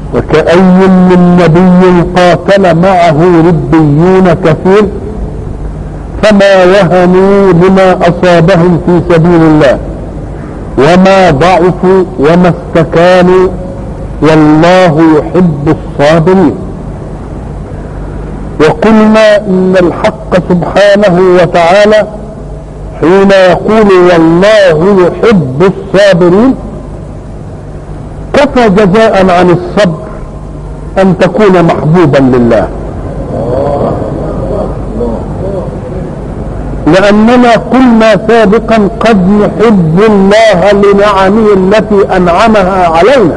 وكأي من نبي قاتل معه ربيون كثير فما وهنوا لما أصابهم في سبيل الله وما ضعفوا وما استكانوا والله يحب الصابرين وقلنا ان الحق سبحانه وتعالى حين يقول والله يحب الصابرين كفى جزاء عن الصبر ان تكون محبوبا لله لاننا قلنا سابقا قد نحب الله لنعمه التي انعمها علينا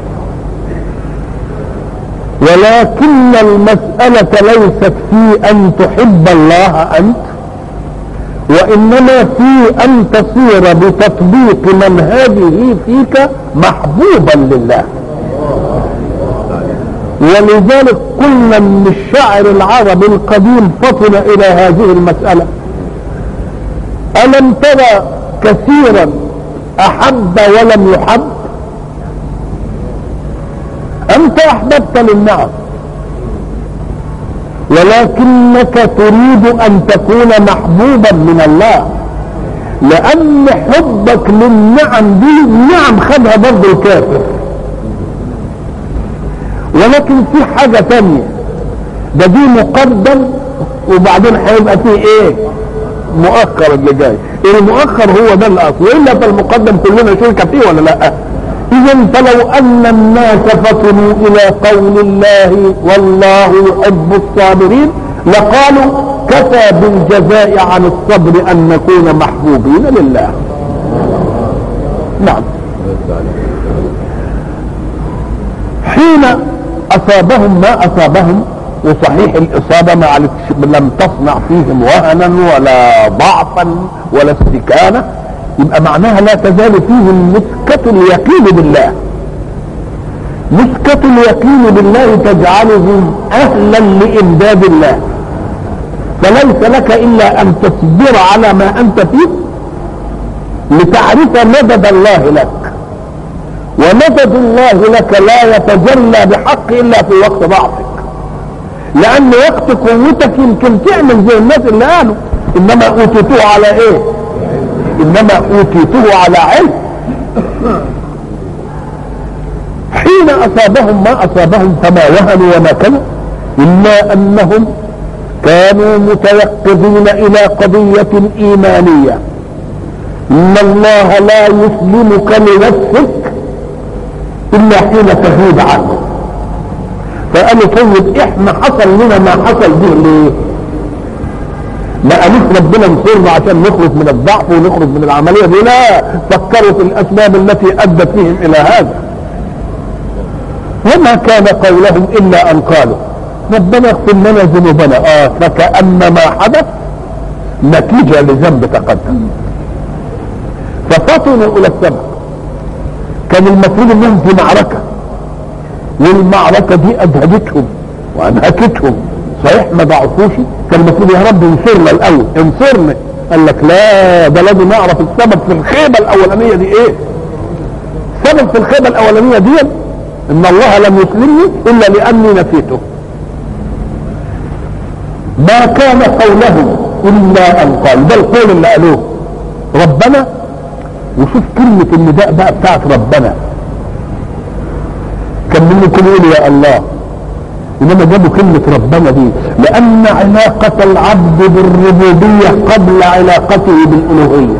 ولكن المسألة ليست في أن تحب الله أنت وإنما في أن تصير بتطبيق منهجه فيك محبوبا لله ولذلك قلنا ان الشاعر العربي القديم فطن الى هذه المسألة ألم ترى كثيرا أحب ولم يحب أنت أحببت للنعم ولكنك تريد أن تكون محبوبا من الله لأن حبك للنعم دي النعم خدها برضه الكافر ولكن في حاجة تانية ده دي مقدم وبعدين هيبقى فيه ايه مؤخر اللي جاي المؤخر هو ده الاصل والا فالمقدم كلنا شركه فيه ولا لا اذا فلو ان الناس فطنوا الى قول الله والله يحب الصابرين لقالوا كفى بالجزاء عن الصبر ان نكون محبوبين لله نعم حين اصابهم ما اصابهم وصحيح الاصابه ما لم تصنع فيهم وهنا ولا ضعفا ولا استكانه يبقى معناها لا تزال فيهم مسكة اليقين بالله مسكة اليقين بالله تجعلهم أهلا لإمداد الله فليس لك إلا أن تصبر على ما أنت فيه لتعرف مدد الله لك ومدد الله لك لا يتجلى بحق إلا في وقت ضعفك لأن وقت قوتك يمكن تعمل زي الناس اللي قالوا إنما أوتيتوه على إيه؟ انما اوتيته على علم حين اصابهم ما اصابهم فما وهنوا وما كانوا الا انهم كانوا متيقظين الى قضية ايمانية ان الله لا يسلمك لنفسك الا حين تزيد عنه فقالوا طيب احنا حصل لنا ما حصل به ليه ما قالوش ربنا انصرنا عشان نخرج من الضعف ونخرج من العملية دي لا فكروا في الأسباب التي أدت بهم إلى هذا وما كان قولهم إلا أن قالوا ربنا اغفر لنا ذنوبنا آه فكأن ما حدث نتيجة لذنب تقدم ففطنوا إلى السماء كان المفروض انهم في معركة والمعركة دي أجهدتهم وأنهكتهم صحيح ما ضعفوش كان المفروض يا رب انصرنا الاول انصرنا قال لك لا ده لازم نعرف السبب في الخيبه الاولانيه دي ايه السبب في الخيبه الاولانيه دي ان الله لم يسلمني الا لاني نسيته ما كان قولهم الا ان قال ده القول اللي قالوه ربنا وشوف كلمه النداء بقى بتاعت ربنا كان منكم يقول يا الله انما جابوا كلمة ربنا دي لان علاقة العبد بالربوبية قبل علاقته بالالوهية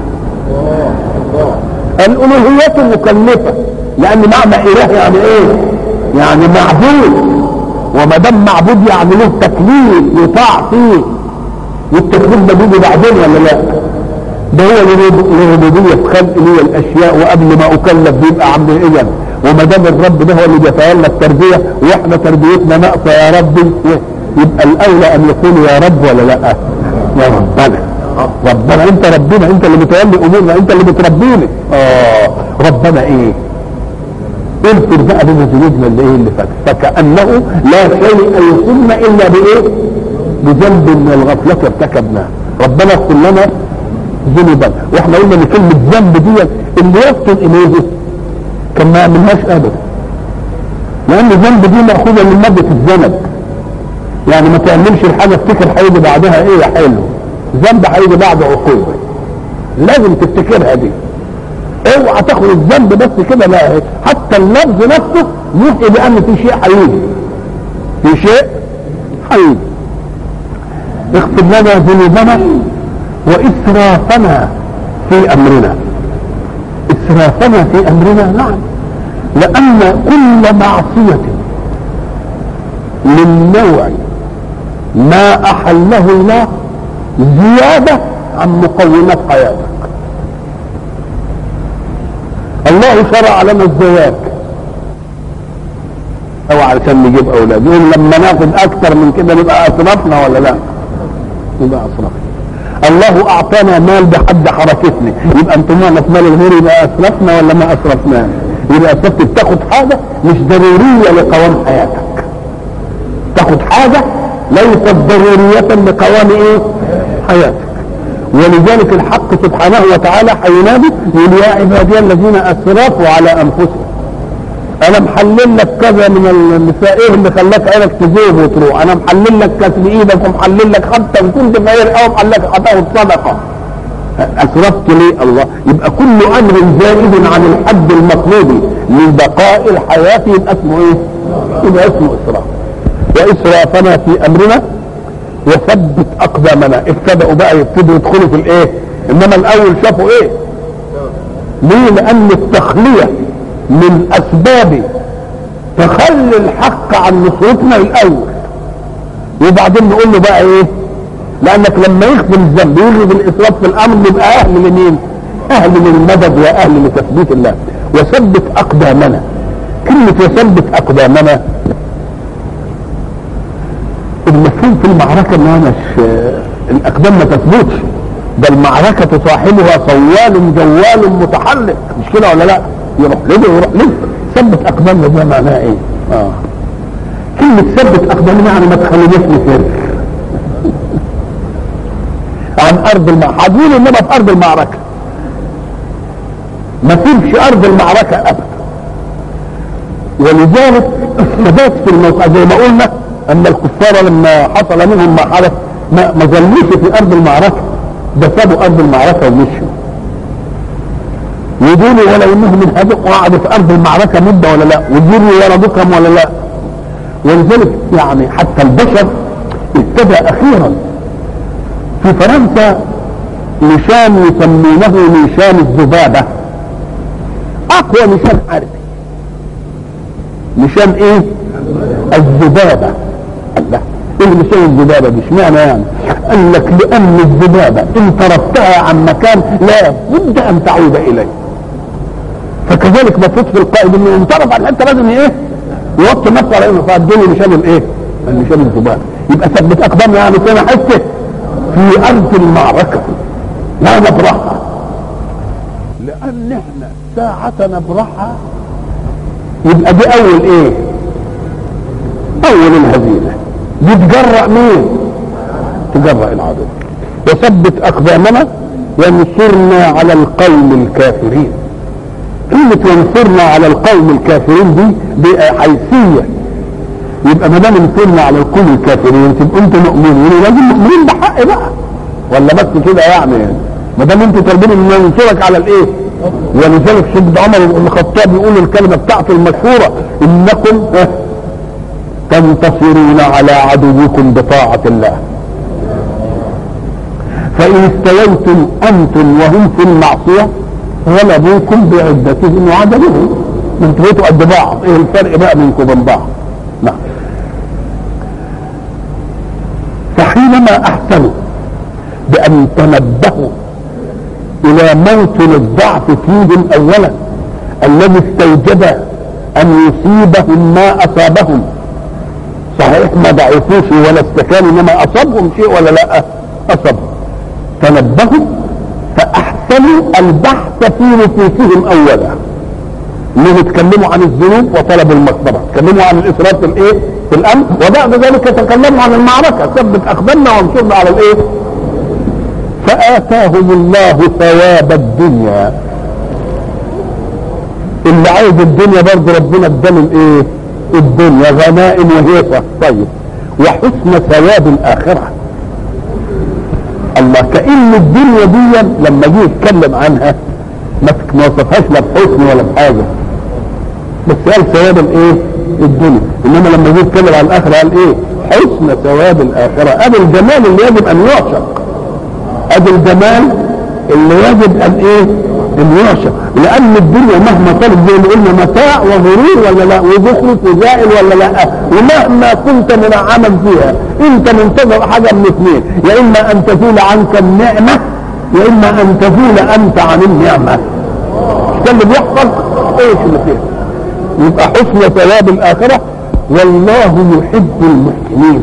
الالوهية مكلفة لان معنى اله يعني ايه يعني معبود وما دام معبود يعني له تكليف يطاع فيه والتكليف ده بيجي بعدين ولا لا ده هو الربوبية في خلق لي الاشياء وقبل ما اكلف بيبقى عبد اذن وما دام الرب ده هو اللي بيتولى التربيه واحنا تربيتنا ناقصه يا ربي يبقى الاولى ان يقول يا رب ولا لا؟ يا ربنا ربنا انت ربنا انت اللي بتولي امورنا انت اللي بتربيني اه ربنا ايه؟ اذكر بقى بين ذنوبنا اللي ايه اللي فات فكانه لا شيء يصلنا الا بايه؟ بذنب من الغفله ارتكبناه ربنا اغفر لنا ذنوبنا واحنا قلنا ان كلمه ذنب دي اللي يفطن اليه كان ما يعملهاش ابدا لان الذنب دي مأخوذة من مادة الذنب يعني ما تعملش الحاجة افتكر هيجي بعدها ايه يا حلو ذنب هيجي بعد عقوبة لازم تفتكرها دي اوعى تاخد الذنب بس كده لا حتى اللفظ نفسه يوحي بان في شيء هيجي في شيء هيجي اغفر لنا ذنوبنا واسرافنا في امرنا اسرافنا في امرنا نعم لان كل معصيه من نوع ما احله الله زياده عن مقومات حياتك الله شرع لنا الزواج او علشان نجيب اولاد يقول لما ناخد اكتر من كده نبقى اسرفنا ولا لا يبقى اسرفنا الله اعطانا مال بحد حركتنا يبقى انتم معنا في مال الغير يبقى اسرفنا ولا ما اسرفناه يبقى اسرفت بتاخد حاجه مش ضروريه لقوام حياتك تاخد حاجه ليست ضروريه لقوام ايه حياتك ولذلك الحق سبحانه وتعالى حينادي يقول يا عبادي الذين اسرفوا على انفسهم انا محلل لك كذا من النساء ايه اللي خلاك عينك تذوب وتروح انا محلل لك كتب ايدك ومحلل لك حتى ان كنت فقير او محلل لك هتاخد صدقه اسرفت ليه الله يبقى كل امر زائد عن الحد المطلوب لبقاء الحياه يبقى اسمه ايه؟ يبقى اسمه اسراف واسرافنا في امرنا وثبت اقدامنا ابتدأوا بقى يبتدوا يدخلوا في الايه انما الاول شافوا ايه ليه لان التخلية من اسباب تخلي الحق عن نصرتنا الاول وبعدين نقول له بقى ايه لانك لما يخفي الذنب يوجد الاسراف في الامر يبقى اهل لمين اهل للمدد واهل لتثبيت الله وثبت اقدامنا كلمة وثبت اقدامنا المفهوم في المعركة انها مش الاقدام ما تثبتش ده المعركة صاحبها صوال جوال متحرك مش كده ولا لا يروح لده ويروح لده ثبت اقدامنا ده معناها ايه اه كلمة ثبت اقدامنا يعني ما تخليناش نفر عن ارض المعركة هتقول انما في ارض المعركة ما تسيبش ارض المعركة ابدا ولذلك الثبات في الموقع زي ما قلنا ان الكفار لما حصل منهم ما حدث ما, ما ظلوش في ارض المعركه ده سابوا ارض المعركه ومشوا ودول ولو انهم من هذا قعدوا في ارض المعركه مده ولا لا وجروا ورا بكم ولا لا ولذلك يعني حتى البشر ابتدى اخيرا في فرنسا نشان يسمونه نشان الذبابه اقوى نشان حربي نشان ايه الذبابه الله ايه نشان الذبابه دي اشمعنى يعني قال لك لان الذبابه ان طردتها عن مكان لا بد ان تعود اليه فكذلك مفروض في القائد انه ينطرف عن الحته لازم ايه يوطي نفسه على انه فالدنيا نشان الايه نشان الذبابه يبقى ثبت اقدامنا يعني فينا حته في ارض المعركه لا نبرحها لان احنا ساعة نبرحها يبقى دي اول ايه اول الهزيمة يتجرأ مين تجرأ العدو وثبت اقدامنا وانصرنا على القوم الكافرين كلمة وانصرنا على القوم الكافرين دي دي حيثية يبقى ما دام انصرنا على القوم الكافرين تبقوا انتوا مؤمنين لازم مؤمنين بحق بقى ولا بس كده يعني ما دام انتوا طالبين ان ننصرك على الايه ولذلك سيدنا عمر بن الخطاب يقول الكلمة بتاعته المشهورة انكم تنتصرون على عدوكم بطاعة الله فإن استويتم أنتم وهم في المعصية غلبوكم بعدتهم وعدلهم انتوا بقيتوا قد بعض ايه الفرق بقى بينكم وبين بعض نعم فحينما احسنوا بان تنبهوا الى موطن الضعف فيهم اولا الذي استوجب ان يصيبهم ما اصابهم صحيح ما ضعفوش ولا استكانوا انما اصابهم شيء ولا لا اصابهم تنبهوا فاحسنوا البحث في نفوسهم اولا انهم يتكلموا عن الذنوب وطلبوا المغفره يتكلموا عن الاسراف في الايه في الامر وبعد ذلك يتكلموا عن المعركه ثبت اقدامنا وانصرنا على الايه فاتاهم الله ثواب الدنيا اللي عايز الدنيا برضه ربنا اداله الايه الدنيا غنائم وهيصة طيب وحسن ثواب الآخرة الله كأن الدنيا دي لما جه يتكلم عنها ما وصفهاش لا بحسن ولا بحاجة بس قال ثواب الايه الدنيا انما لما جه يتكلم عن الاخرة قال ايه حسن ثواب الآخرة ادي الجمال اللي يجب ان يعشق ادي الجمال اللي يجب ان ايه ان يعشق لان الدنيا مهما طلب زي ما قلنا متاع وغرور ولا لا وزخرف وزائل ولا لا ومهما كنت منعما فيها انت منتظر حاجه من اثنين يا اما ان تزول عنك النعمه يا اما ان تزول انت عن النعمه ده اللي بيحصل ايش اللي فيها يبقى حسن ثواب الاخره والله يحب المحسنين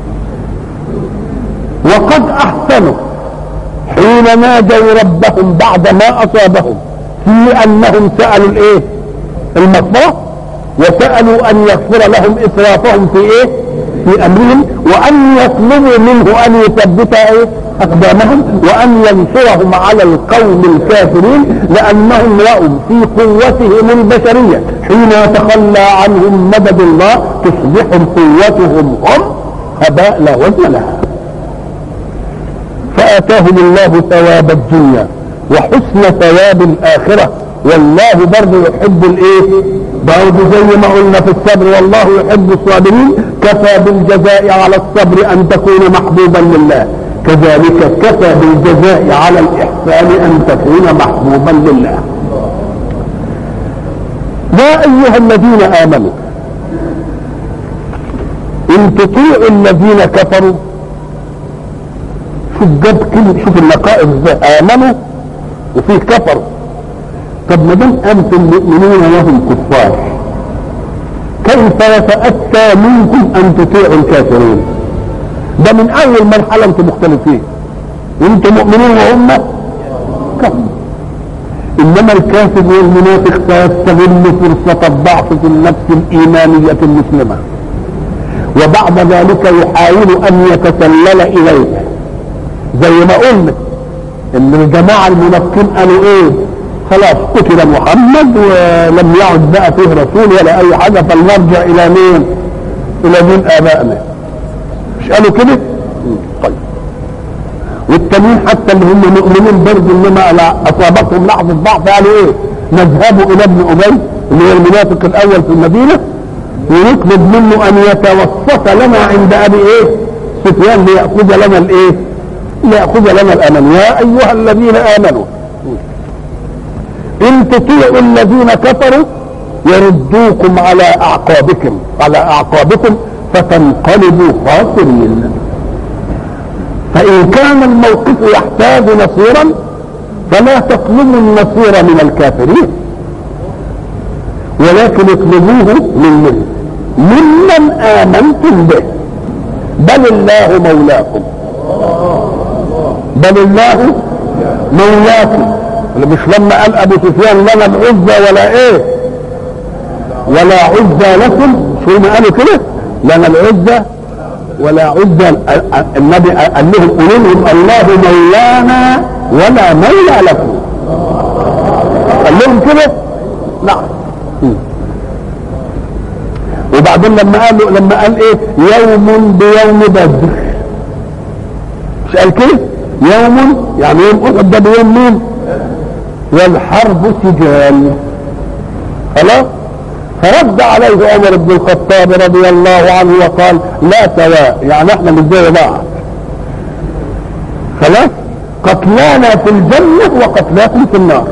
وقد احسنوا حين نادوا ربهم بعد ما اصابهم في انهم سالوا الايه المغفره وسالوا ان يغفر لهم اسرافهم في ايه في امرهم وان يطلبوا منه ان يثبت ايه اقدامهم وان ينصرهم على القوم الكافرين لانهم راوا في قوتهم البشريه حين يتخلى عنهم مدد الله تصبح قوتهم هم هباء لا وزن لها فآتاهم الله ثواب الدنيا وحسن ثواب الآخرة والله برضه يحب الايه برضه زي ما قلنا في الصبر والله يحب الصابرين كفى بالجزاء على الصبر ان تكون محبوبا لله كذلك كفى بالجزاء على الاحسان ان تكون محبوبا لله يا ايها الذين امنوا ان تطيعوا الذين كفروا شوف جاب كلمة شوف النقائص ازاي امنوا وفيه كفروا طب ما دام انتم مؤمنون وهم كفار كيف يتاتى منكم ان تطيعوا الكافرين ده من اول مرحله انتم مختلفين انتم مؤمنين وهم كفر انما الكافر والمنافق سيستغل فرصه الضعف في النفس الايمانيه المسلمه وبعد ذلك يحاول ان يتسلل اليه زي ما قلنا ان الجماعه المنافقين قالوا ايه خلاص قتل محمد ولم يعد بقى فيه رسول ولا اي حاجه فلنرجع الى مين؟ الى دين ابائنا مش قالوا كده؟ طيب والتانيين حتى اللي هم مؤمنين برضه انما اصابتهم لحظه ضعف قالوا ايه؟ نذهب الى ابن ابي اللي هو المنافق الاول في المدينه ونطلب منه ان يتوسط لنا عند ابي ايه؟ سفيان ليأخذ لنا الايه؟ ليأخذ لنا الأمن يا أيها الذين آمنوا إن تطيعوا الذين كفروا يردوكم على أعقابكم على أعقابكم فتنقلبوا خاسرين فإن كان الموقف يحتاج نصيرا فلا تطلبوا النصير من الكافرين ولكن اطلبوه من ممن آمنتم به بل الله مولاكم بل الله مولاكم مش لما قال ابو سفيان لنا العزى ولا ايه ولا عزى لكم شو ما قالوا كده لنا العزى ولا عزى النبي قال لهم قولوا لهم الله مولانا ولا مولى لكم قال لهم كده نعم وبعدين لما قالوا لما قال ايه يوم بيوم بدر مش قال كده يوم يعني يوم احد ده بيوم مين والحرب سجال خلاص فرد عليه عمر بن الخطاب رضي الله عنه وقال لا سواء يعني احنا مش زي بعض خلاص قتلانا في الجنة وقتلاكم في النار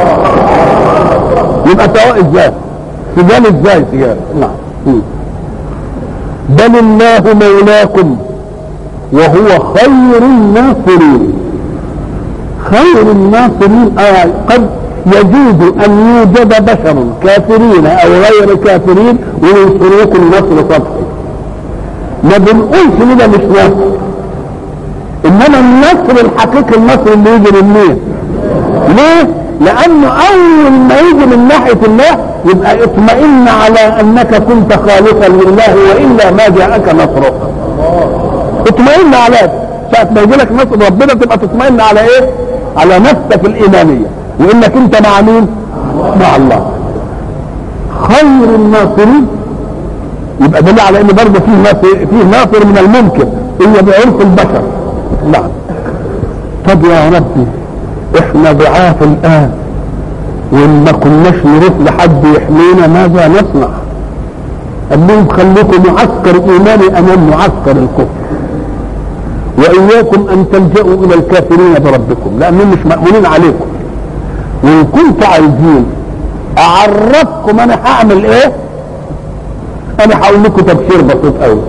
يبقى سواء ازاي سجال ازاي سجال نعم بل الله مولاكم وهو خير الناصرين خير الناصرين آه قد يجوز ان يوجد بشر كافرين او غير كافرين وينصروكم نصر سطحي ما بنقولش كده مش نصر انما النصر الحقيقي النصر اللي يجي من مين ليه لانه اول ما يجي من ناحيه الله يبقى اطمئن على انك كنت خالقا لله والا ما جاءك نصرك اطمئن على ساعة ما يجي لك نصر ربنا تبقى تطمئن على ايه على نفسك الايمانية وانك انت مع مين مع الله خير الناصرين يبقى دليل على ان برضه فيه ناصر فيه ناصر من الممكن الا بعرف البشر نعم طب يا ربي احنا ضعاف الان وان ما كناش نروح لحد يحمينا ماذا نصنع قال لهم خليكم معسكر ايماني امام معسكر الكفر واياكم ان تلجأوا الى الكافرين بربكم لانهم مش مأمونين عليكم وان كنتوا عايزين اعرفكم انا هعمل ايه انا هقول لكم تبشير بسيط قوي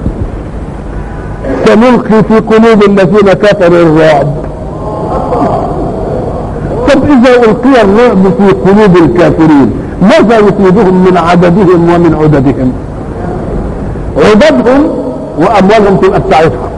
سنلقي في قلوب الذين كفروا الرعب طب اذا القي الرعب في قلوب الكافرين ماذا يفيدهم من عددهم ومن عددهم عددهم واموالهم تبقى بتاعتهم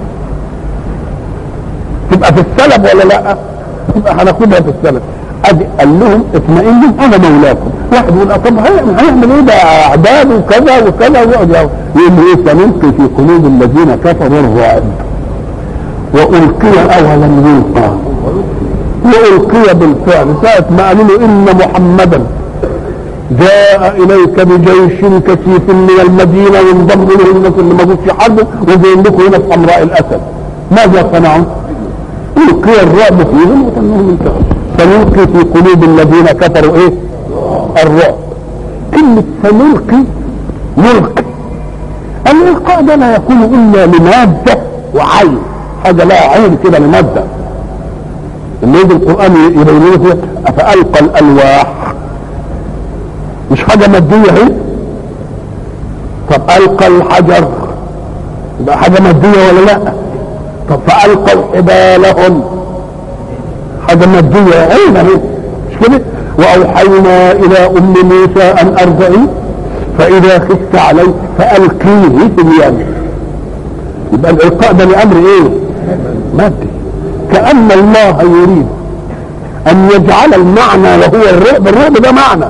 تبقى في السلب ولا لا تبقى هناخدها في السلب ادي قال لهم اطمئنوا انا مولاكم واحد يقول طب هنعمل ايه ده اعداد وكذا وكذا ويقعد يقول ايه سنلقي في قلوب الذين كفروا الرعب والقي اولم يلقى والقي بالفعل ساعة ما قالوا له ان محمدا جاء اليك بجيش كثيف من المدينه وانضم له الناس اللي ما في حرب وجايين لكم هنا في حمراء الاسد ماذا صنعوا؟ القي الرعب فيهم وتنهم انتهوا سنلقي في قلوب الذين كفروا ايه؟ الرعب كلمة سنلقي ملقي الإلقاء ده لا يكون إلا لمادة وعين حاجة لها عين كده لمادة اللي يجي القرآن يبين لنا فيها فألقى الألواح مش حاجة مادية اهي طب ألقى الحجر يبقى حاجة مادية ولا لا طب فألقوا حبالهم حاجة مادية عين اهي مش كده وأوحينا إلى أم موسى أن أرضعي فإذا خفت عليه فألقيه في اليم يبقى الإلقاء ده لأمر إيه؟ مادي كأن الله يريد أن يجعل المعنى وهو الرعب الرعب ده معنى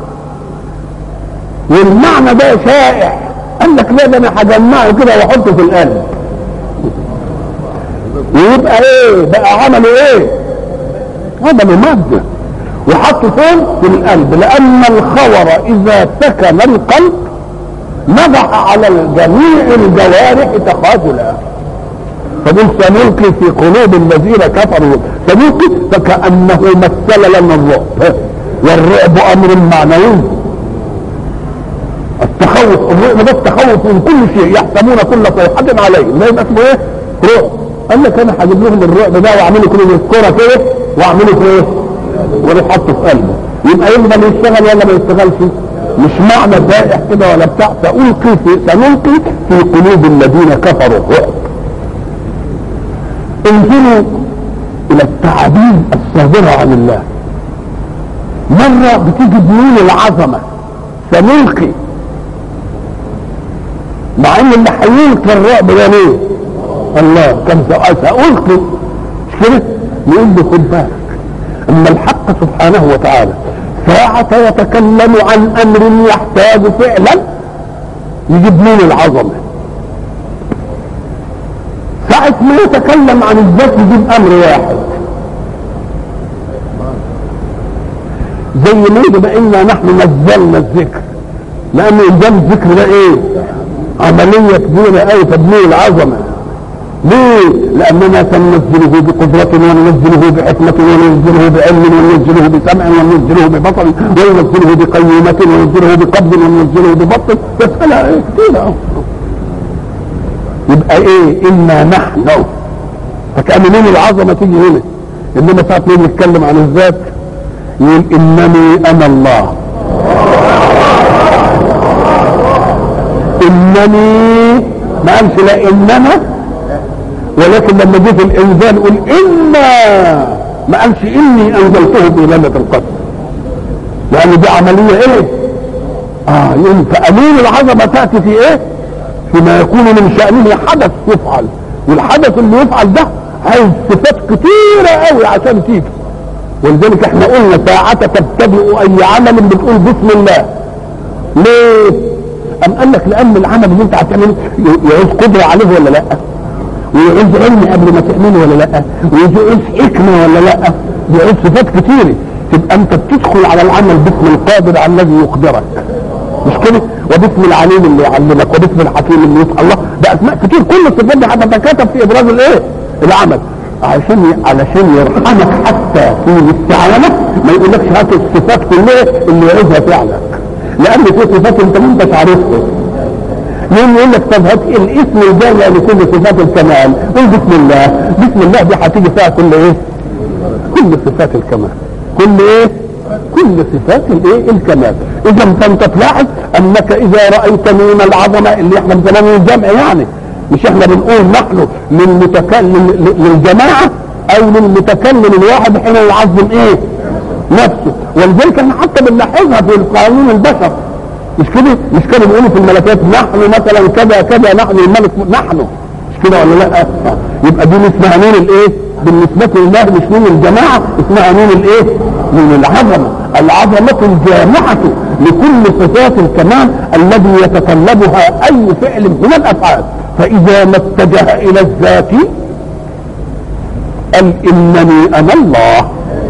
والمعنى ده شائع قال لك لا ده انا هجمعه كده واحطه في القلب ويبقى ايه بقى عملوا ايه عملوا ماده وحطوا فين في القلب لان الخور اذا سكن القلب نضح على جميع الجوارح تخاذلا فقل سنلقي في قلوب الذين كفروا سنلقي فكانه مثل لنا الرعب والرعب امر معنوي التخوف الرعب ده التخوف من كل شيء يحسبون كل صيحة عليه ما يبقى اسمه ايه؟ رعب قال لك انا هجيب لهم الرعب ده واعمله كل الكرة كده واعمله في ايه؟ واروح حاطه في قلبه يبقى يفضل يشتغل ولا ما يشتغلش؟ مش معنى دائح كده ولا بتاع سألقي في سنلقي في قلوب الذين كفروا الرعب انظروا الى التعابير الصادرة عن الله مرة بتيجي بيقول العظمة سنلقي مع ان اللي هيلقي الرعب ده ليه؟ الله كم سألقي مش كده؟ نقول له خد بالك اما الحق سبحانه وتعالى ساعة يتكلم عن امر يحتاج فعلا يجيب مين العظمة ساعة ما يتكلم عن الذات يجيب امر واحد زي ما يجب انا نحن نزلنا الذكر لان انزال الذكر ده ايه عملية كبيرة قوي تبنيه العظمة ليه؟ لأننا سننزله بقدرة وننزله بحكمة وننزله بعلم وننزله بسمع وننزله ببصر وننزله بقيمة وننزله بقبض وننزله ببطن مسألة ايه كتيرة يبقى ايه إنا نحن فكأن مين العظمة تيجي هنا إنما ساعة مين يتكلم عن الذات يقول إنني أنا الله انني ما قالش لا انما ولكن لما جه في الانزال قل انا ما قالش اني انزلته بليله القدر لان دي عمليه ايه اه يقول فامين العظمه تاتي في ايه فيما يكون من شانه حدث يفعل والحدث اللي يفعل ده عايز صفات كتيره قوي عشان تيجي ولذلك احنا قلنا ساعة تبتدئ اي عمل بتقول بسم الله ليه أم قال لك لأن العمل اللي أنت هتعمله يعوز قدرة عليه ولا لأ؟ ويعوز علم قبل ما تعمله ولا لأ؟ ويعوز حكمة ولا لأ؟ يعوز صفات كتيرة تبقى أنت بتدخل على العمل باسم القادر على الذي يقدرك مش كده؟ وباسم العليم اللي يعلمك وباسم الحكيم اللي يسأل الله ده اسماء كتير كل الصفات دي هتتكاتب في ابراز الايه العمل عشان علشان يرحمك حتى في الاستعانه ما يقولكش هات الصفات كلها اللي يعوزها فعلك لان في صفات انت ما انتش عارفها يوم يقول لك طب هات الاسم الجامع لكل صفات الكمال قول بسم الله بسم الله دي هتيجي فيها كل ايه كل صفات الكمال كل ايه كل صفات الايه الكمال اذا فانت تلاحظ انك اذا رايت من العظمه اللي احنا بنسميه الجمع يعني مش احنا بنقول نحن للمتكلم للجماعه او للمتكلم الواحد حين يعظم ايه نفسه ولذلك احنا حتى بنلاحظها في قانون البشر مش كده مش كانوا بيقولوا في الملكات نحن مثلا كذا كذا نحن الملك نحن مش كده ولا لا يبقى دي اسمها نون الايه بالنسبة لله مش نون الجماعة اسمها نون الايه نون العظمة العظمة الجامعة لكل صفات الكمال الذي يتطلبها اي فعل من الافعال فاذا ما اتجه الى الذات قال انني انا الله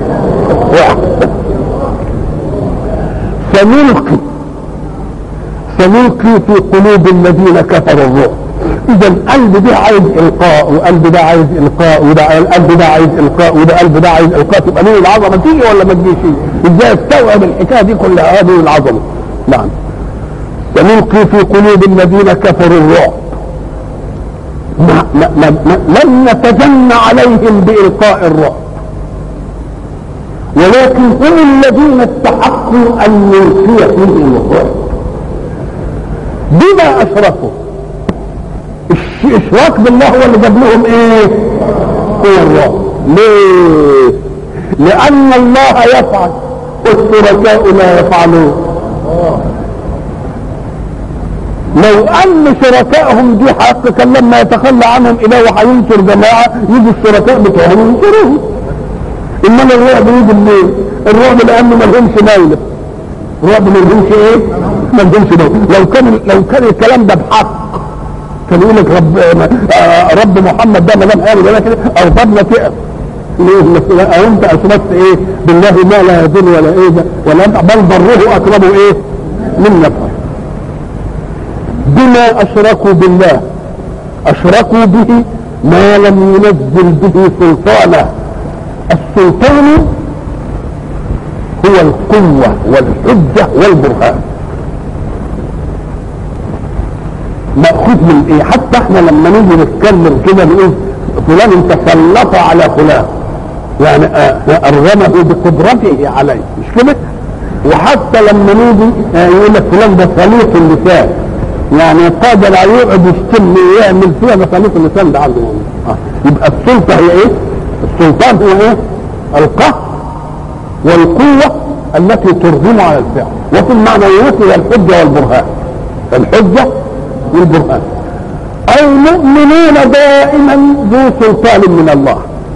سنلقي سنلقي في قلوب الذين كفروا الرعب اذا القلب ده عايز القاء وقلب ده عايز القاء وده القلب ده عايز القاء وده قلب ده عايز القاء تبقى نور العظمه تيجي ولا ما تجيش ازاي استوعب الحكايه دي كلها نور العظمه نعم سنلقي في قلوب الذين كفروا الرعب ما ما ما ما لن نتجن عليهم بإلقاء الرعب ولكن هم الذين استحقوا أن نلقي فيهم الرعب بما أشركوا الاشراك بالله هو اللي جاب لهم ايه هو الرعب ليه لان الله يفعل والشركاء لا يفعلون لو ان شركائهم دي حق كان لما يتخلى عنهم اله وهينصر جماعه يجي الشركاء بتوعهم ينصروه انما الرعب يجي منين؟ الرعب لانه ما لهمش مولى الرعب ما لهمش ايه؟ ما لهمش مولى لو كان لو كان الكلام ده بحق كان يقول لك رب آه رب محمد ده ما دام قال ولا كده اربابنا تقف ليه او انت اشركت ايه بالله ما لا يدل ولا ايه ده ولا بل ضره اقرب ايه من نفعه بما اشركوا بالله اشركوا به ما لم ينزل به سلطانا السلطان هو القوة والحجة والبرهان مأخوذ من ايه حتى احنا لما نيجي نتكلم كده نقول فلان تسلط على فلان يعني ارغمه بقدرته عليه مش كده وحتى لما نيجي يقول لك فلان ده سليط اللسان يعني قادر على يقعد يشتم ويعمل فيها ده سليط اللسان ده عنده آه. يبقى السلطه هي ايه؟ السلطان هو ايه؟ القهر والقوه التي ترغم على الفعل وفي المعنويات هي الحجه والبرهان الحجه والبرهان المؤمنون دائما ذو سلطان من الله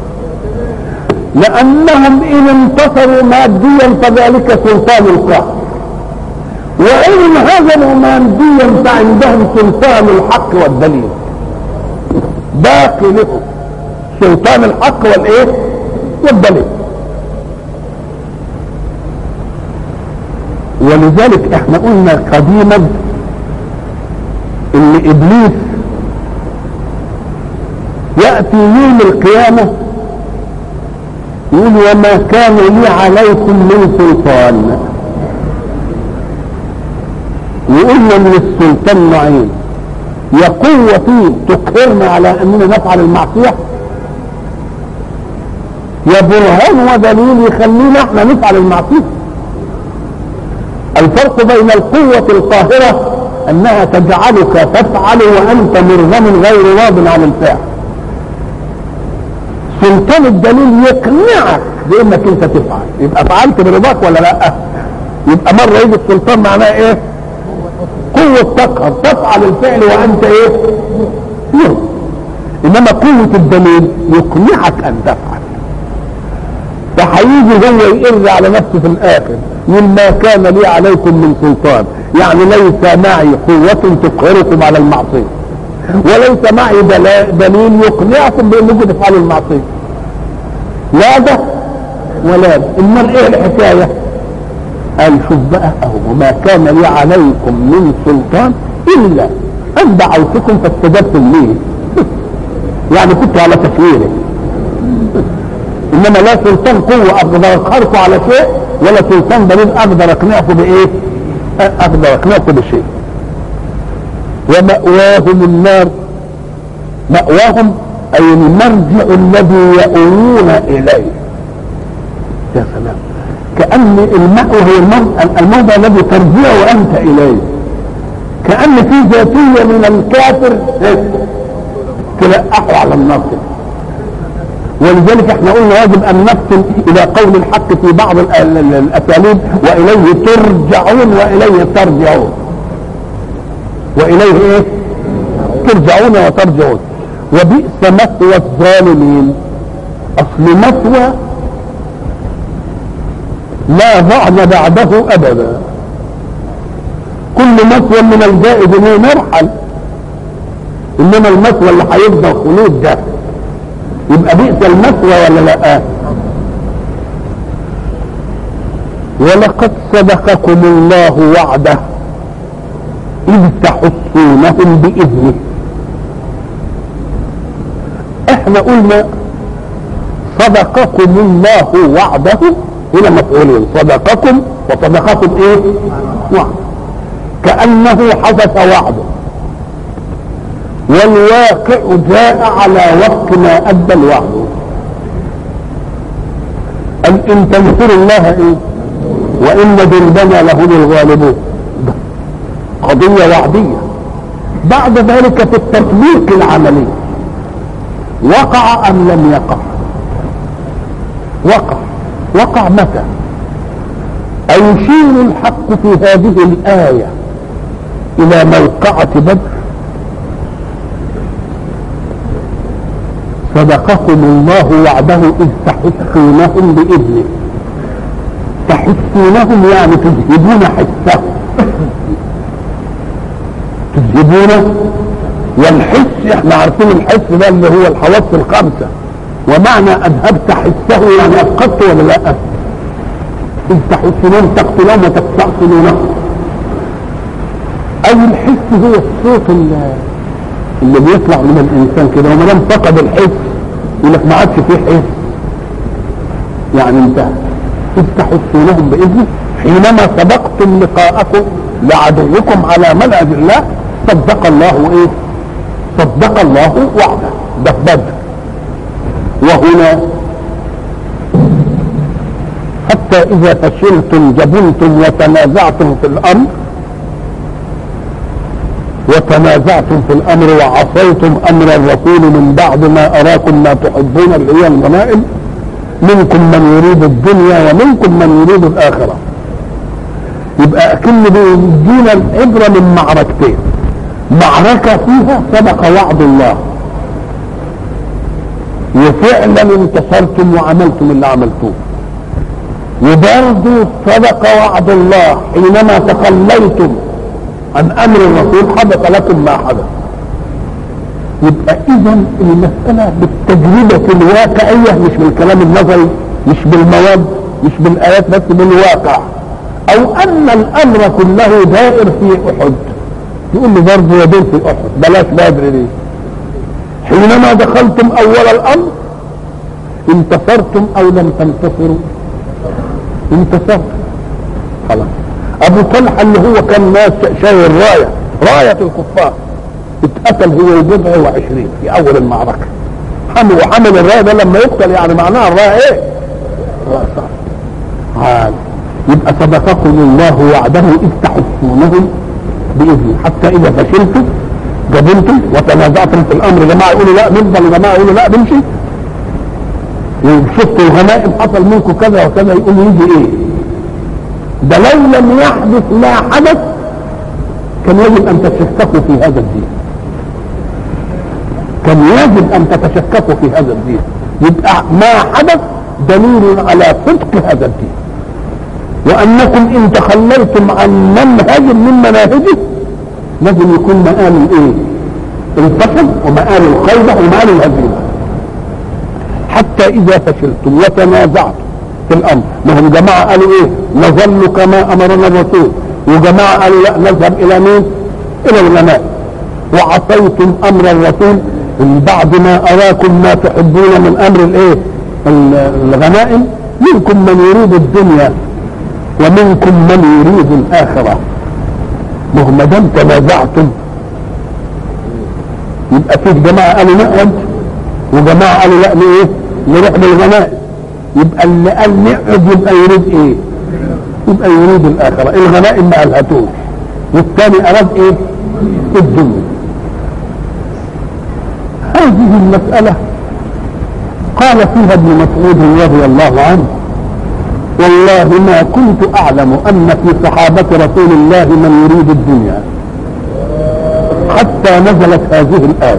لانهم ان انتصروا ماديا فذلك سلطان القهر وان هزموا ماديا فعندهم سلطان الحق والدليل باقي لهم سلطان الحق والايه والدليل ولذلك احنا قلنا قديما ان ابليس ياتي يوم القيامه يقول وما كان لي عليكم من سلطان وقلنا من السلطان نوعين يا قوة فيه تقهرنا على اننا نفعل المعصية يا برهان ودليل يخلينا احنا نفعل المعصية الفرق بين القوة القاهرة انها تجعلك تفعل وانت مرغم غير راض عن الفعل سلطان الدليل يقنعك بانك انت تفعل يبقى فعلت برضاك ولا لا يبقى مرة يجي السلطان معناه ايه قوة تقهر تفعل الفعل وانت ايه يوم. انما قوة الدليل يقنعك ان تفعل فهيجي هو يقر على نفسه في الاخر يقول ما كان لي عليكم من سلطان يعني ليس معي قوة تقهركم على المعصية وليس معي دليل يقنعكم بانكم تفعلوا المعصية لا ده ولا ده امال ايه الحكاية قال شوف بقى اهو وما كان لي عليكم من سلطان الا ان دعوتكم فاستجبتم لي يعني كنت على تكويره انما لا سلطان قوه اقدر اقهركم على شيء ولا سلطان دليل اقدر اقنعكم بايه؟ اقدر اقنعكم بشيء ومأواهم النار مأواهم أي المرجع الذي يؤوون إليه يا سلام كأن المأوى هو الموضع الذي ترجع أنت إليه كأن في ذاتية من الكافر تلقحه على النار ولذلك احنا قلنا يجب ان نفصل الى قول الحق في بعض الاساليب واليه ترجعون واليه ترجعون واليه ايه ترجعون وترجعون وبئس مثوى الظالمين اصل مثوى لا ضعن بعده ابدا كل مثوى من الجائز انه مرحل انما المثوى اللي هيفضل خلود ده يبقى بئس المثوى ولا لا ولقد صدقكم الله وعده إذ تحصونهم بإذنه احنا قلنا صدقكم الله وعده هنا مفعولين صدقكم وصدقكم ايه وعد كأنه حدث وعده والواقع جاء على وقت ما أدى الوعد قال إن تنصروا الله إيه وإن جندنا لهم الغالبون قضية وعدية بعد ذلك في التطبيق العملي وقع أم لم يقع وقع وقع متى أيشير الحق في هذه الآية إلى موقعة بدر صدقكم الله وعده إذ تحسونهم بإذنه تحسونهم يعني تذهبون حسهم تذهبون والحس احنا عارفين الحس ده اللي هو الحواس الخمسة ومعنى اذهبت حسه يعني افقدت ولا لا اذ تحسنون تقتلون وتستعصلونه اي الحس هو الصوت اللي, اللي بيطلع من الانسان كده وما دام فقد الحس يقول لك ما عادش فيه حس يعني انتهى اذ تحسونهم باذنه حينما سبقتم لقاءكم لعدوكم على منهج الله صدق الله ايه صدق الله وعده ده بدر وهنا حتى اذا فشلتم جبنتم وتنازعتم في الامر وتنازعتم في الامر وعصيتم امر الرسول من بعد ما اراكم ما تحبون اللي هي الغنائم منكم من يريد الدنيا ومنكم من يريد الاخره يبقى اكن بيدينا العبره من معركتين معركة فيها سبق وعد الله وفعلا انتصرتم وعملتم اللي عملتوه وبرضه سبق وعد الله حينما تخليتم عن امر الرسول حدث لكم ما حدث يبقى اذا المسألة بالتجربة الواقعية مش بالكلام النظري مش بالمواد مش بالايات بس بالواقع او ان الامر كله دائر في احد يقول له برضه يا بنت احد بلاش بدر دي حينما دخلتم اول الامر انتصرتم او لم تنتصروا انتصرتم خلاص ابو طلحه اللي هو كان ناس شايل رايه رايه الكفار اتقتل هو وبضع وعشرين في اول المعركه حمل وحمل الرايه ده لما يقتل يعني معناها الرايه ايه؟ عال يبقى صدقكم الله وعده اذ تحسونهم باذنه حتى اذا فشلتم جبنتم وتنازعتم في الامر جماعه يقولوا لا نفضل وجماعه يقولوا لا نمشي وشفتوا الغنائم حصل منكم كذا وكذا يقول يجي ايه ده لو لم يحدث لا حدث كان يجب ان تتشككوا في هذا الدين كان يجب ان تتشككوا في هذا الدين يبقى ما حدث دليل على صدق هذا الدين وانكم ان تخليتم عن منهج من مناهجه لازم يكون مآل الايه الفشل ومآل الخيبة ومآل الهزيمة حتى اذا فشلتم وتنازعتم في الامر ما هم جماعة قالوا ايه نظل كما امرنا الرسول وجماعه قالوا لا نذهب الى مين؟ الى الغنائم وعصيتم امر الرسول من بعد ما اراكم ما تحبون من امر الايه؟ الغنائم منكم من يريد الدنيا ومنكم من يريد الاخره ما دام تنازعتم يبقى في جماعه قالوا نقعد وجماعه قالوا لا ايه؟ نروح للغنائم يبقى اللي قال نقعد يبقى يريد ايه؟ يبقى يريد الاخره الغنائم ما قالهاتوش والثاني اراد ايه؟ الدنيا هذه المساله قال فيها ابن مسعود رضي الله عنه والله ما كنت اعلم ان في صحابه رسول الله من يريد الدنيا حتى نزلت هذه الايه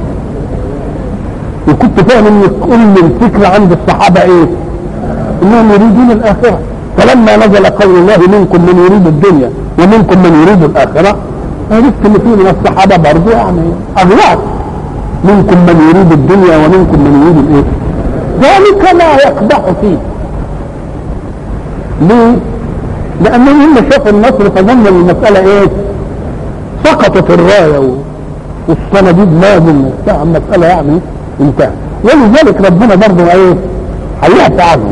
وكنت فاهم ان كل الفكره عند الصحابه ايه؟ انهم يريدون الاخره فلما نزل قول الله منكم من يريد الدنيا ومنكم من يريد الاخره عرفت ان في من الصحابه برضه يعني اغلاط منكم من يريد الدنيا ومنكم من يريد الايه؟ ذلك لا يقدح فيه ليه؟ لأنهم هم شافوا النصر فظن المسألة إيه؟ سقطت الراية والصناديد لازم وبتاع المسألة يعني انتهت ولذلك ربنا برضه إيه؟ هيعفى عنهم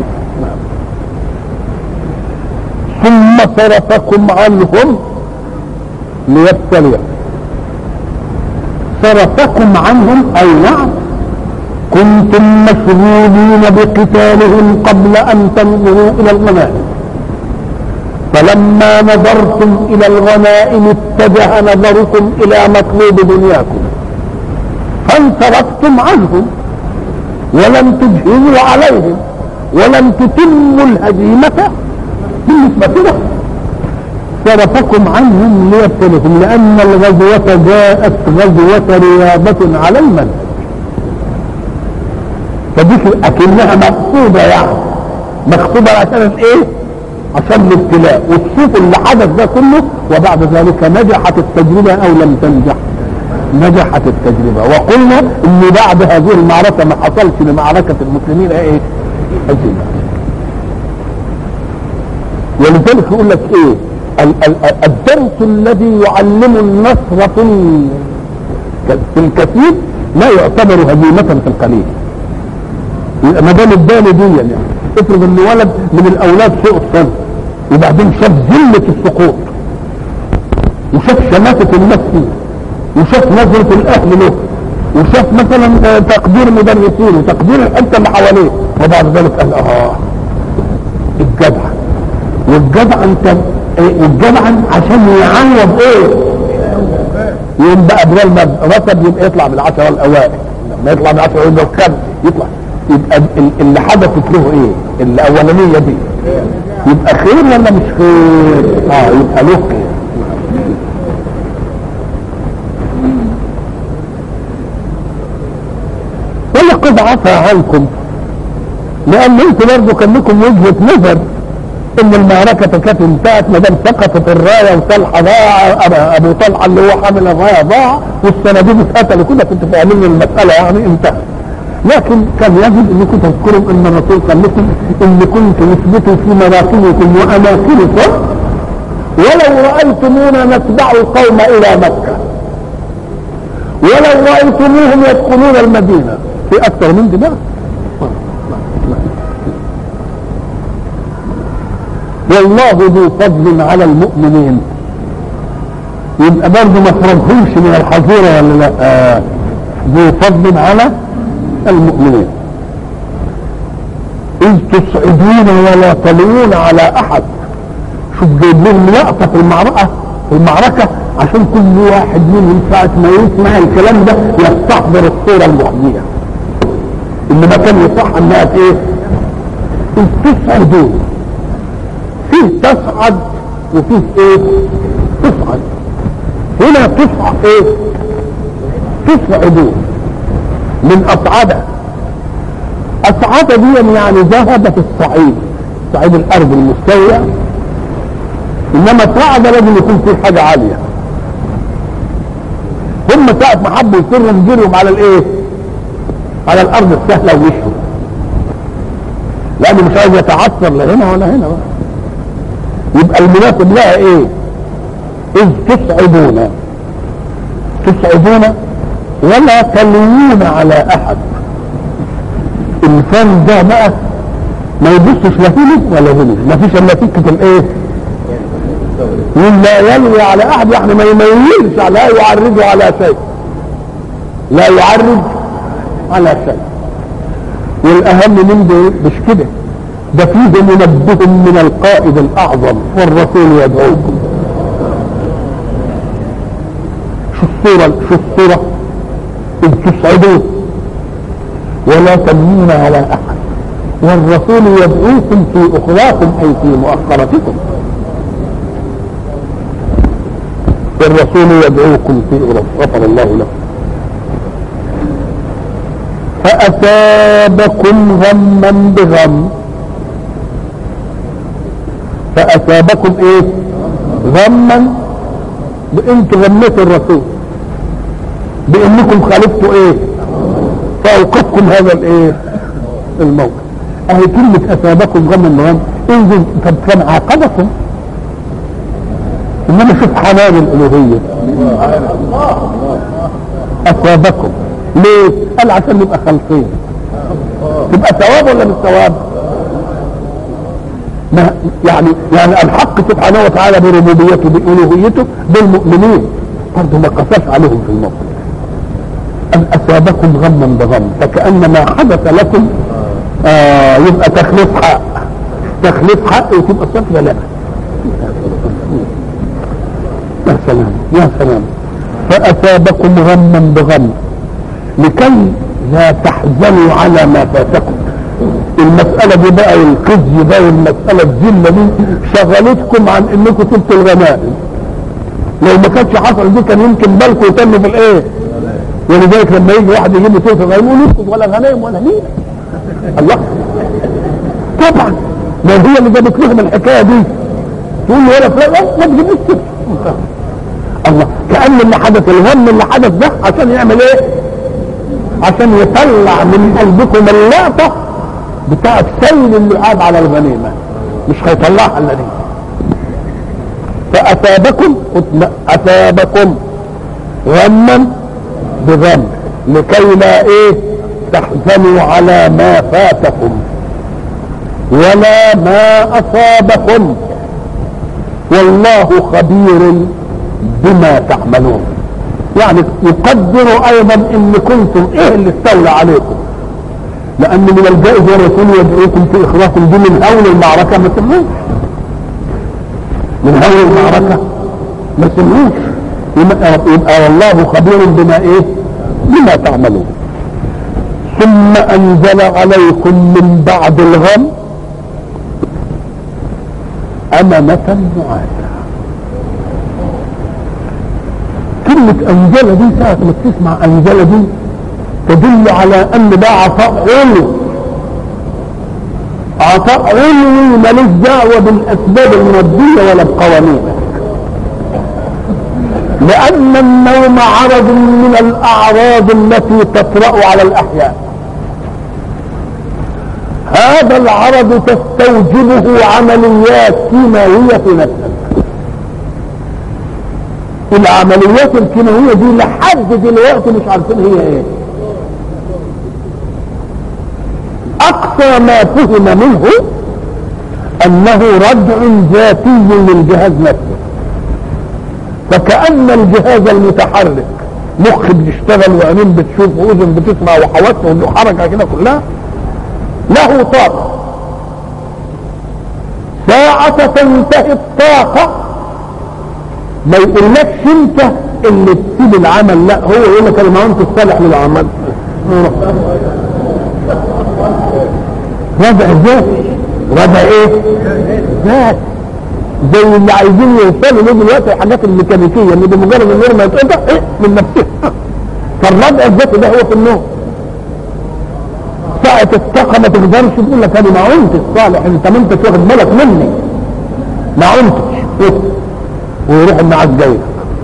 ثم صرفكم عنهم ليبتليكم صرفكم عنهم أي نعم كنتم مشغولين بقتالهم قبل أن تنظروا إلى الغنائم فلما نظرتم إلى الغنائم اتجه نظركم إلى مطلوب دنياكم فانصرفتم عنهم ولم تجهزوا عليهم ولم تتموا الهزيمة بالنسبة لهم صرفكم عنهم ليبتلهم لأن الغزوة جاءت غزوة رياضة على المن فدي أكنها مقصودة يعني مقصودة عشان ايه؟ عشان الابتلاء وتشوف اللي حدث ده كله وبعد ذلك نجحت التجربة أو لم تنجح نجحت التجربة وقلنا ان بعد هذه المعركة ما حصلش لمعركة المسلمين ايه هزيمة ولذلك يقول لك ايه الدرس الذي يعلم النصر في في الكثير لا يعتبر هزيمة في القليل ما دام اداني دي يعني افرض ان ولد من الاولاد سوء الصنع وبعدين شاف ذلة السقوط وشاف شماتة الناس فيه وشاف نظرة الاهل له وشاف مثلا تقدير مدرسين وتقدير الحته اللي حواليه وبعد ذلك قال اه الجدع والجدع انت والجدع عشان يعوض ايه يوم بقى بدل ما رتب يبقى يطلع بالعشرة الاوائل لما يطلع بالعشرة يبقى كم يطلع يبقى اللي حدثت له ايه الاولانية دي يبقى خير ولا مش خير اه يبقى له خير ولقد عفى عنكم لان انتوا برضه كان لكم وجهه نظر ان المعركة كانت انتهت ما دام سقطت الراية وطلحة ضاع ابو طلحة اللي هو حامل الراية ضاع والصناديق اتقتلوا كده كنتوا فاهمين المسألة يعني انتهت لكن كان يجب انكم تذكروا ان الرسول قال لكم ان كنتم اثبتوا في مراكبكم واماكنكم ولو رايتمونا نتبع القوم الى مكه ولو رايتموهم يدخلون المدينه في اكثر من دماغ والله ذو فضل على المؤمنين يبقى برضه ما فرضهمش من الحظيره ولا لا آه ذو فضل على المؤمنين إذ تصعدون ولا تلوون على أحد شوف جايب لهم لقطة في المعركة في المعركة عشان كل واحد منهم ساعة ما يسمع الكلام ده يستحضر الصورة المحزية اللي ما كان يصح انها ايه؟ إذ تصعدون فيه تصعد وفيه ايه؟ تصعد هنا تصعد ايه؟ تصعدون من أصعدة أصعدة دي يعني ذهب في الصعيد صعيد الأرض المستوية إنما صعد لازم يكون فيه حاجة عالية هم ساعة ما حبوا يسروا مجرهم على الإيه؟ على الأرض السهلة ومشوا لأنه مش عايز يتعثر لا هنا ولا هنا بقى يبقى المناسب لها ايه اذ تصعدون تصعدون ولا تلوون على احد الانسان ده بقى ما يبصش لا هنا ولا هنا ما فيش الا سكه الايه لا يلوي على احد يعني ما يميلش لا يعرض على شيء لا يعرض على شيء والاهم من ده مش كده ده فيه منبه من القائد الاعظم والرسول يدعوكم شو الصورة شو الصورة إذ تصعدون ولا تمنون على أحد والرسول يدعوكم في أخراكم أي في مؤخرتكم والرسول يدعوكم في غفر الله لكم فأثابكم غما بغم فأثابكم إيه غما بأنتوا غميتوا الرسول بأنكم خالفتوا إيه فأوقفكم هذا الإيه الموقف أهي كلمة أثابكم غما بغم انزل طب كان عاقبكم انما شوف حنان الالوهيه اثابكم ليه قال عشان نبقى خالصين تبقى ثواب ولا مش ثواب ما يعني يعني الحق سبحانه وتعالى بربوبيته بالوهيته بالمؤمنين برضه ما قصاش عليهم في الموقف ان اثابكم غما بغم فكان ما حدث لكم آه يبقى تخليف حق تخليف حق وتبقى صفه لنا يا سلام يا سلام فأثابكم غما بغم لكي لا تحزنوا على ما فاتكم المسألة دي بقى والقزي ده والمسألة الذلة دي شغلتكم عن انكم تبتوا الغنائم لو ما كانش حصل دي كان يمكن بالكم يتم في الايه ولذلك لما يجي واحد يجيب لي صوت الغنائم يقول اسكت ولا غنائم ولا ليه الله طبعا ما هي اللي جابت لهم الحكايه دي تقول له ولا فلان ما تجيبش الله كأن اللي حدث الهم اللي حدث ده عشان يعمل ايه عشان يطلع من قلبكم اللقطة بتاعت سيل اللعاب على الغنيمة مش هيطلعها الا دي فأثابكم أثابكم غما بغم لكي لا ايه تحزنوا على ما فاتكم ولا ما أصابكم والله خبير بما تعملون يعني يقدر ايضا ان كنتم ايه اللي استولى عليكم لان من الجائز والرسول يدعوكم في اخراجكم دي من هول المعركه ما سموش من هول المعركه ما سموش يبقى والله خبير بما ايه بما تعملون ثم انزل عليكم من بعد الغم امنه نعاسا كلمة أنزل دي ساعة ما تسمع أنزل دي تدل على أن ده عطاء علو عطاء علوي ملوش دعوة بالأسباب المادية ولا بقوانين لأن النوم عرض من الأعراض التي تطرأ على الأحياء هذا العرض تستوجبه عمليات كيماوية في نفسك العمليات الكيماويه دي لحد دلوقتي مش عارفين هي ايه اقصى ما فهم منه انه ردع ذاتي للجهاز نفسه فكأن الجهاز المتحرك مخ بيشتغل وعينين بتشوف واذن بتسمع وحواس وحركه كده كلها له طاقه ساعة تنتهي الطاقة ما يقولكش انت اللي تسيب العمل لا هو يقول لك انا ما انت الصالح للعمل ربع ذات ربع ايه ذات زي اللي عايزين يوصلوا له دلوقتي الحاجات الميكانيكيه اللي بمجرد النور ما يتقطع ايه من نفسها فالربع الذاتي ده هو في النوم ساعة الطاقة ما تقدرش تقول لك انا ما عنت الصالح انت ما انتش واخد بالك مني ما عنتش ويروح النعاس جاي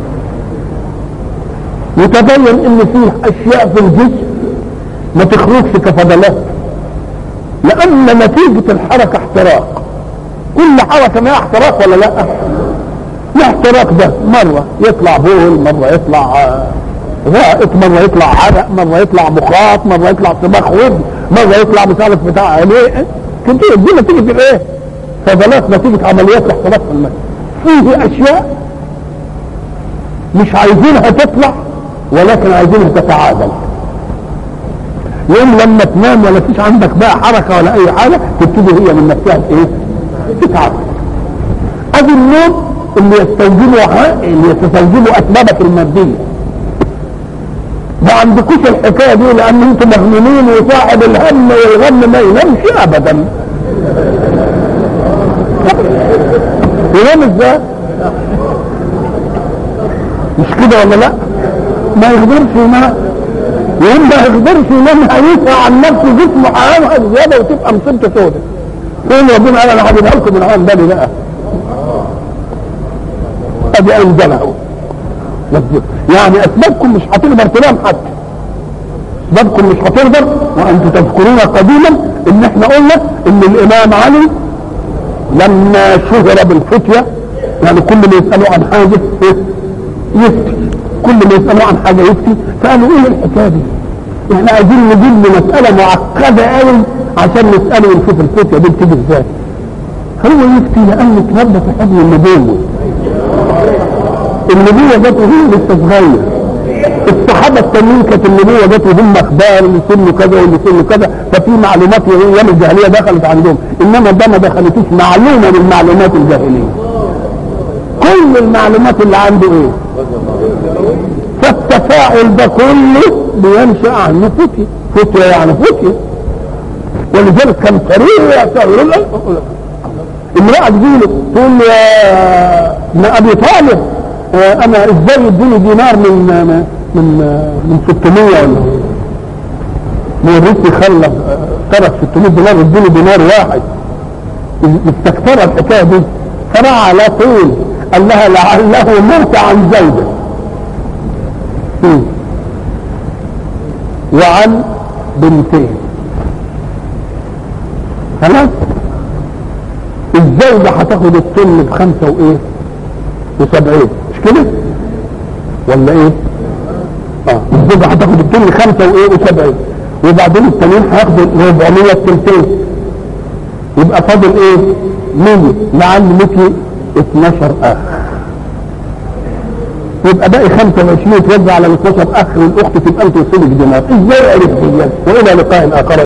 وتبين ان فيه اشياء في الجسم ما تخرجش كفضلات لان نتيجة الحركة احتراق كل حركه فيها احتراق ولا لا الاحتراق ده مره يطلع بول مره يطلع آه، غائط مره يطلع عرق مره يطلع مخاط مره يطلع صباح ود مره يطلع مش عارف بتاع ليه كتير دي نتيجه الايه فضلات نتيجه عمليات الاحتراق في الماء فيه اشياء مش عايزينها تطلع ولكن عايزينها تتعادل يوم لما تنام ولا فيش عندك بقى حركة ولا اي حاجة تبتدي هي من نفسها ايه تتعب ادي النوم اللي يستوجبه اللي يستوجبه اسبابك المادية ما عندكوش الحكاية دي لان انتم مغمومين وصاحب الهم والغم ما ينامش ابدا ينام ازاي مش كده ولا لا ما يقدرش ينام يوم ما يقدرش ينام هيسعى عن نفسه جسمه هينهض زياده وتبقى مصيبته سودة يقول ربنا قال انا هجيبها لكم من عن بالي بقى ادي انزله يعني اسبابكم مش هتقدر تنام حتى اسبابكم مش هتقدر وانتم تذكرون قديما ان احنا قلنا ان الامام علي لما شهر بالفتية يعني كل ما يسألوا عن حاجة يفتي كل ما يسألوا عن حاجة يفتي فقالوا ايه الحكاية دي احنا عايزين نجيب له مسألة معقدة قوي عشان نسأله ونشوف الفتية دي بتيجي ازاي هو يفتي لأنه اتربى في حضن النبوة النبوة جت وهو لسه صغير الصحابة التانيين كانت النبوة جت وهم اخبار اللي سنه كذا واللي سنه كذا ففي معلومات ايام الجاهلية دخلت عندهم انما ده ما دخلتوش معلومة من معلومات الجاهلية كل المعلومات اللي عنده ايه فالتفاعل ده كله بينشأ عنه فتية فتية يعني فتية ولذلك كان سريع يقول له امرأة تجيله تقول له يا ابن ابي طالب آه، انا ازاي يديني دينار من من من 600 ولا موريتي خلص ترك 600 دينار يديني دينار واحد استكثر الحكايه دي فراح على طول قال لها لعله موت عن زوجه وعن بنتين خلاص الزوجة هتاخد الطن بخمسة وايه وسبعين مش كده ولا ايه اه الزوجة هتاخد الطن خمسة وايه وسبعين وبعدين التانيين هياخدوا 400 تلتين يبقى فاضل ايه 100 لعل لك 12 اخ يبقى باقي 25 يتوزع على ال 12 اخ والاخت تبقى انت وصلك دينار ازاي عرفت والى لقاء اخر